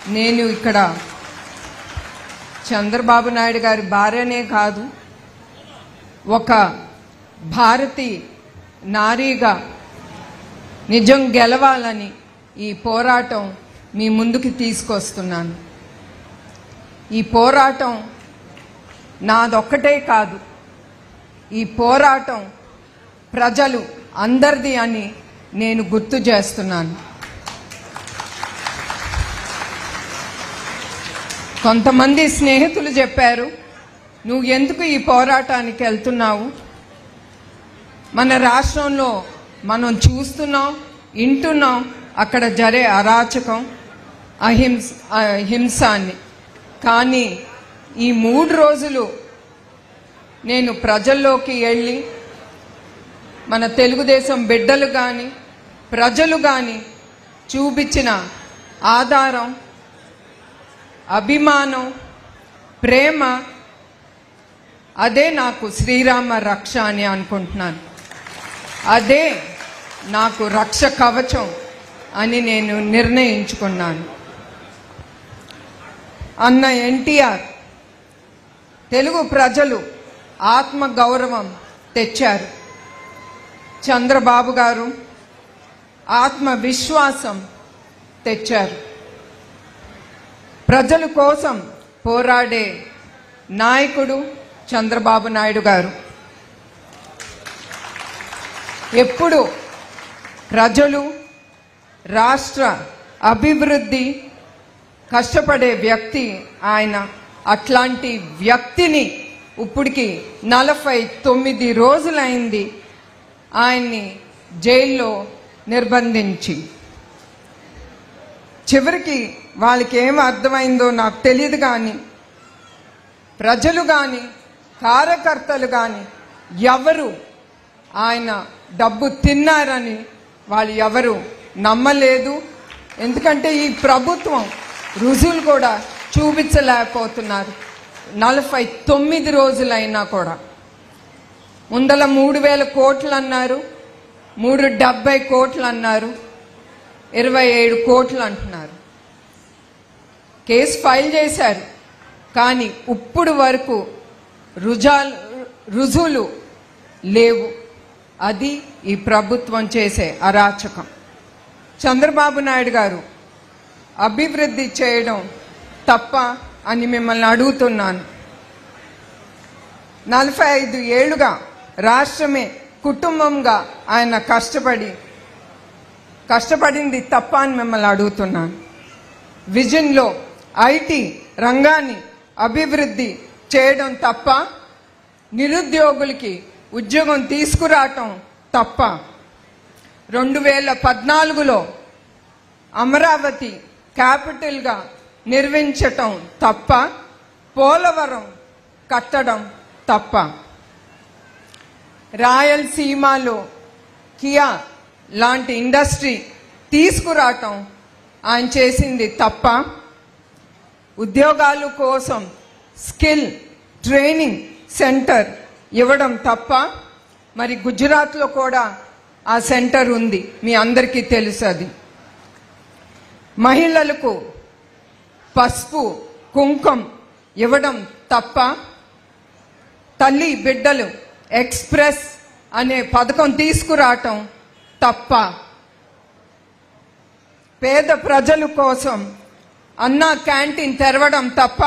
నేను ఇక్కడ చంద్రబాబు నాయుడు గారి భార్యనే కాదు ఒక భారతి నారీగా నిజం గెలవాలని ఈ పోరాటం మీ ముందుకు తీసుకొస్తున్నాను ఈ పోరాటం నాదొక్కటే కాదు ఈ పోరాటం ప్రజలు అందరిది అని నేను గుర్తు చేస్తున్నాను కొంతమంది స్నేహితులు చెప్పారు నువ్వు ఎందుకు ఈ పోరాటానికి వెళ్తున్నావు మన రాష్ట్రంలో మనం చూస్తున్నాం వింటున్నాం అక్కడ జరే అరాచకం అహింస హింస అని కానీ ఈ మూడు రోజులు నేను ప్రజల్లోకి వెళ్ళి మన తెలుగుదేశం బిడ్డలు కానీ ప్రజలు కానీ చూపించిన ఆధారం అభిమానం ప్రేమ అదే నాకు శ్రీరామ రక్ష అని అనుకుంటున్నాను అదే నాకు రక్ష కవచం అని నేను నిర్ణయించుకున్నాను అన్న ఎన్టీఆర్ తెలుగు ప్రజలు ఆత్మ గౌరవం తెచ్చారు చంద్రబాబు గారు ఆత్మ విశ్వాసం తెచ్చారు ప్రజల కోసం పోరాడే నాయకుడు చంద్రబాబు నాయుడు గారు ఎప్పుడు ప్రజలు రాష్ట్ర అభివృద్ధి కష్టపడే వ్యక్తి ఆయన అట్లాంటి వ్యక్తిని ఇప్పటికి నలభై తొమ్మిది రోజులైంది ఆయన్ని జైల్లో నిర్బంధించి చివరికి వాళ్ళకి ఏం అర్థమైందో నాకు తెలియదు కానీ ప్రజలు కానీ కార్యకర్తలు కానీ ఎవరు ఆయన డబ్బు తిన్నారని వాళ్ళు ఎవరు నమ్మలేదు ఎందుకంటే ఈ ప్రభుత్వం రుజువులు కూడా చూపించలేకపోతున్నారు నలభై తొమ్మిది రోజులైనా కూడా ముందల మూడు వేల కోట్లు అన్నారు మూడు డెబ్బై కోట్లు అన్నారు ఇరవై ఏడు కోట్లు అంటున్నారు కేసు ఫైల్ చేశారు కానీ ఇప్పుడు వరకు రుజాలు రుజువులు లేవు అది ఈ ప్రభుత్వం చేసే అరాచకం చంద్రబాబు నాయుడు గారు అభివృద్ధి చేయడం తప్ప అని మిమ్మల్ని అడుగుతున్నాను నలభై ఐదు ఏళ్లుగా రాష్ట్రమే కుటుంబంగా ఆయన కష్టపడి కష్టపడింది తప్ప అని మిమ్మల్ని అడుగుతున్నాను విజన్లో ఐటీ రంగాన్ని అభివృద్ధి చేయడం తప్ప నిరుద్యోగులకి ఉద్యోగం తీసుకురావటం తప్ప రెండు వేల పద్నాలుగులో అమరావతి క్యాపిటల్గా నిర్మించటం తప్ప పోలవరం కట్టడం తప్ప రాయలసీమలో కియా లాంటి ఇండస్ట్రీ తీసుకురావటం ఆయన చేసింది తప్ప ఉద్యోగాల కోసం స్కిల్ ట్రైనింగ్ సెంటర్ ఇవ్వడం తప్ప మరి గుజరాత్లో కూడా ఆ సెంటర్ ఉంది మీ అందరికీ తెలుసు అది మహిళలకు పసుపు కుంకం ఇవ్వడం తప్ప తల్లి బిడ్డలు ఎక్స్ప్రెస్ అనే పథకం తీసుకురావటం తప్ప పేద ప్రజల కోసం అన్నా క్యాంటీన్ తెరవడం తప్ప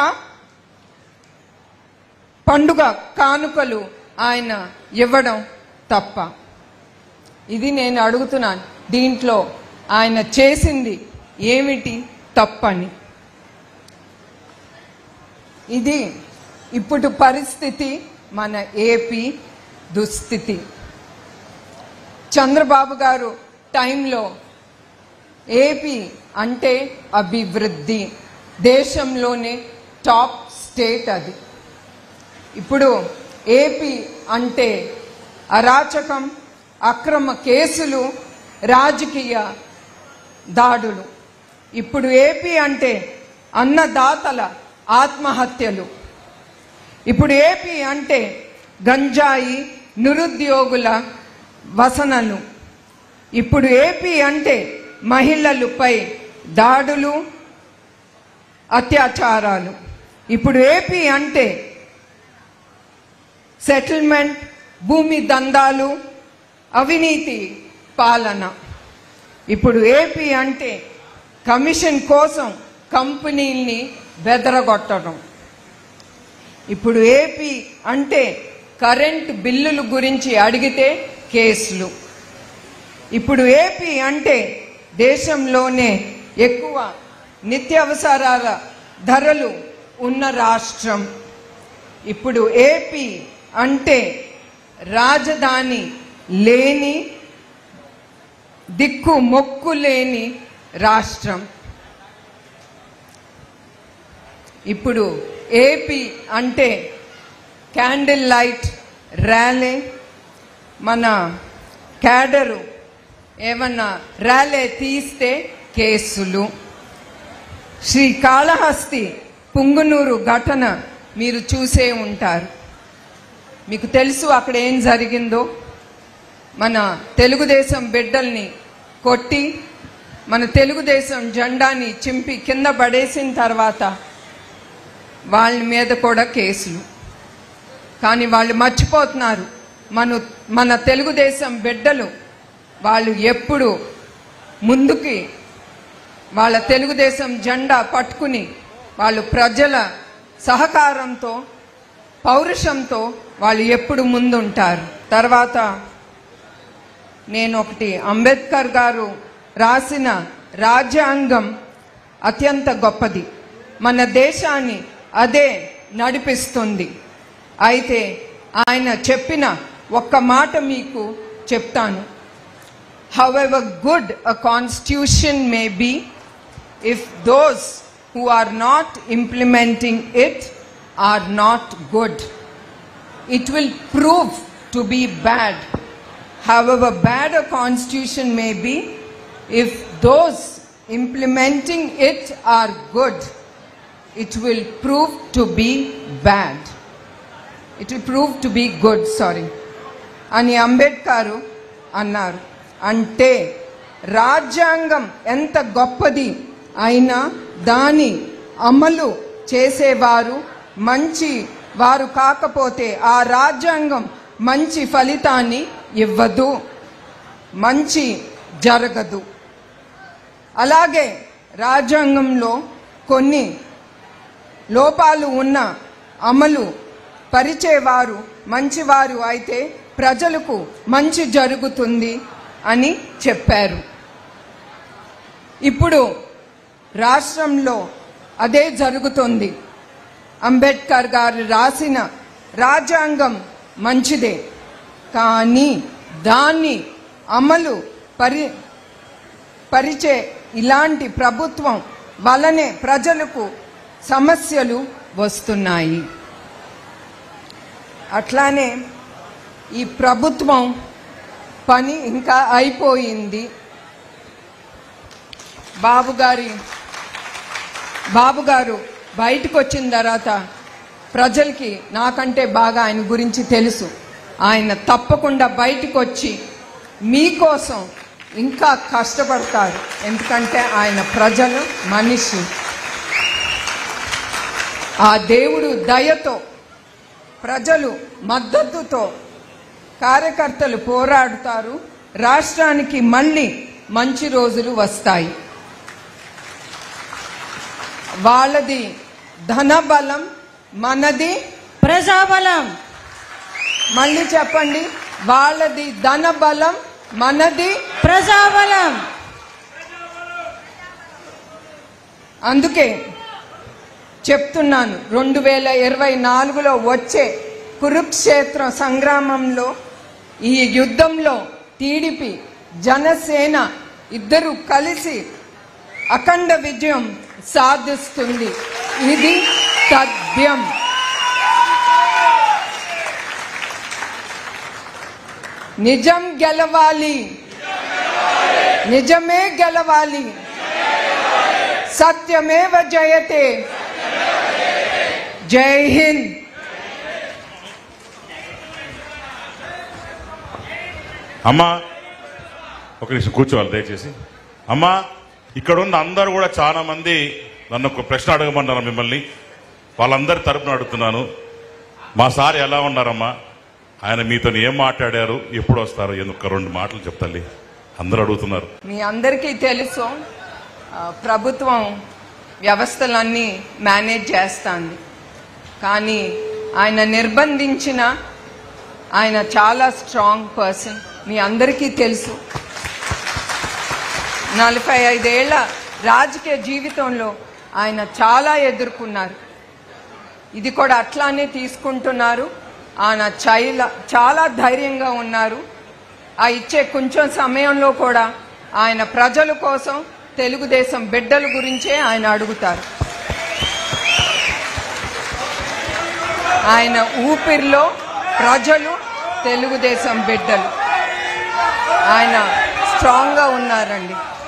పండుగ కానుకలు ఆయన ఇవ్వడం తప్ప ఇది నేను అడుగుతున్నాను దీంట్లో ఆయన చేసింది ఏమిటి తప్పని ఇది ఇప్పుడు పరిస్థితి మన ఏపీ దుస్థితి చంద్రబాబు గారు టైంలో ఏపీ అంటే అభివృద్ధి దేశంలోనే టాప్ స్టేట్ అది ఇప్పుడు ఏపీ అంటే అరాచకం అక్రమ కేసులు రాజకీయ దాడులు ఇప్పుడు ఏపీ అంటే అన్నదాతల ఆత్మహత్యలు ఇప్పుడు ఏపీ అంటే గంజాయి నిరుద్యోగుల వసనలు ఇప్పుడు ఏపీ అంటే మహిళలపై దాడులు అత్యాచారాలు ఇప్పుడు ఏపీ అంటే సెటిల్మెంట్ భూమి దందాలు అవినీతి పాలన ఇప్పుడు ఏపీ అంటే కమిషన్ కోసం కంపెనీల్ని బెదరగొట్టడం ఇప్పుడు ఏపీ అంటే కరెంట్ బిల్లుల గురించి అడిగితే కేసులు ఇప్పుడు ఏపీ అంటే దేశంలోనే ఎక్కువ నిత్యావసరాల ధరలు ఉన్న రాష్ట్రం ఇప్పుడు ఏపీ అంటే రాజధాని లేని దిక్కు మొక్కు లేని రాష్ట్రం ఇప్పుడు ఏపీ అంటే క్యాండిల్ లైట్ ర్యాలీ మన క్యాడరు ఏమన్నా ర్యాలీ తీస్తే కేసులు శ్రీ కాళహస్తి పుంగునూరు ఘటన మీరు చూసే ఉంటారు మీకు తెలుసు అక్కడ ఏం జరిగిందో మన తెలుగుదేశం బిడ్డల్ని కొట్టి మన తెలుగుదేశం జెండాని చింపి కింద పడేసిన తర్వాత వాళ్ళ మీద కూడా కేసులు కానీ వాళ్ళు మర్చిపోతున్నారు మన మన తెలుగుదేశం బిడ్డలు వాళ్ళు ఎప్పుడు ముందుకి వాళ్ళ తెలుగుదేశం జెండా పట్టుకుని వాళ్ళు ప్రజల సహకారంతో పౌరుషంతో వాళ్ళు ఎప్పుడు ముందుంటారు తర్వాత నేను ఒకటి అంబేద్కర్ గారు రాసిన రాజ్యాంగం అత్యంత గొప్పది మన దేశాన్ని అదే నడిపిస్తుంది అయితే ఆయన చెప్పిన ఒక్క మాట మీకు చెప్తాను however good a constitution may be, if those who are not implementing it are not good, it will prove to be bad. However bad a constitution may be, if those implementing it are good, it will prove to be bad. It will prove to be good, sorry. అని అంబేద్కర్ అన్నారు అంటే రాజ్యాంగం ఎంత గొప్పది అయినా దాని అమలు చేసేవారు మంచి వారు కాకపోతే ఆ రాజ్యాంగం మంచి ఫలితాన్ని ఇవ్వదు మంచి జరగదు అలాగే రాజ్యాంగంలో కొన్ని లోపాలు ఉన్న అమలు పరిచేవారు మంచివారు అయితే ప్రజలకు మంచి జరుగుతుంది అని చెప్పారు ఇప్పుడు రాష్ట్రంలో అదే జరుగుతుంది అంబేద్కర్ గారు రాసిన రాజ్యాంగం మంచిదే కానీ దాన్ని అమలు పరి పరిచే ఇలాంటి ప్రభుత్వం వలనే ప్రజలకు సమస్యలు వస్తున్నాయి అట్లానే ఈ ప్రభుత్వం పని ఇంకా అయిపోయింది బాబు గారి బాబు గారు బయటకు వచ్చిన తర్వాత ప్రజలకి నాకంటే బాగా ఆయన గురించి తెలుసు ఆయన తప్పకుండా బయటకు వచ్చి మీకోసం ఇంకా కష్టపడతారు ఎందుకంటే ఆయన ప్రజలు మనిషి ఆ దేవుడు దయతో ప్రజలు మద్దతుతో కార్యకర్తలు పోరాడుతారు రాష్ట్రానికి మళ్ళీ మంచి రోజులు వస్తాయి వాళ్ళది ధనబలం మనది ప్రజాబలం మళ్ళీ చెప్పండి వాళ్ళది ధనబలం మనది ప్రజాబలం అందుకే చెప్తున్నాను రెండు వేల ఇరవై నాలుగులో వచ్చే కురుక్షేత్ర సంగ్రామంలో ఈ యుద్ధంలో టీడీపీ జనసేన ఇద్దరు కలిసి అఖండ విజయం సాధిస్తుంది ఇది తథ్యం నిజం గెలవాలి నిజమే గెలవాలి సత్యమేవ జయతే జై హింద్ అమ్మా ఒక నిమిషం కూర్చోవాలి దయచేసి అమ్మా ఇక్కడ ఉన్న అందరూ కూడా చాలా మంది నన్ను ఒక ప్రశ్న అడగమన్నారు మిమ్మల్ని వాళ్ళందరి తరపున అడుగుతున్నాను మా సార్ ఎలా ఉన్నారమ్మా ఆయన మీతో ఏం మాట్లాడారు ఎప్పుడు వస్తారు ఎందుకు రెండు మాటలు చెప్తాలి అందరూ అడుగుతున్నారు మీ అందరికీ తెలుసు ఆ, ప్రభుత్వం వ్యవస్థలన్నీ మేనేజ్ చేస్తుంది కానీ ఆయన నిర్బంధించిన ఆయన చాలా స్ట్రాంగ్ పర్సన్ మీ అందరికీ తెలుసు నలభై ఐదేళ్ల రాజకీయ జీవితంలో ఆయన చాలా ఎదుర్కొన్నారు ఇది కూడా అట్లానే తీసుకుంటున్నారు ఆయన చైల చాలా ధైర్యంగా ఉన్నారు ఆ ఇచ్చే కొంచెం సమయంలో కూడా ఆయన ప్రజల కోసం తెలుగుదేశం బిడ్డల గురించే ఆయన అడుగుతారు ఆయన ఊపిరిలో ప్రజలు తెలుగుదేశం బిడ్డలు ఆయన స్ట్రాంగ్గా ఉన్నారండి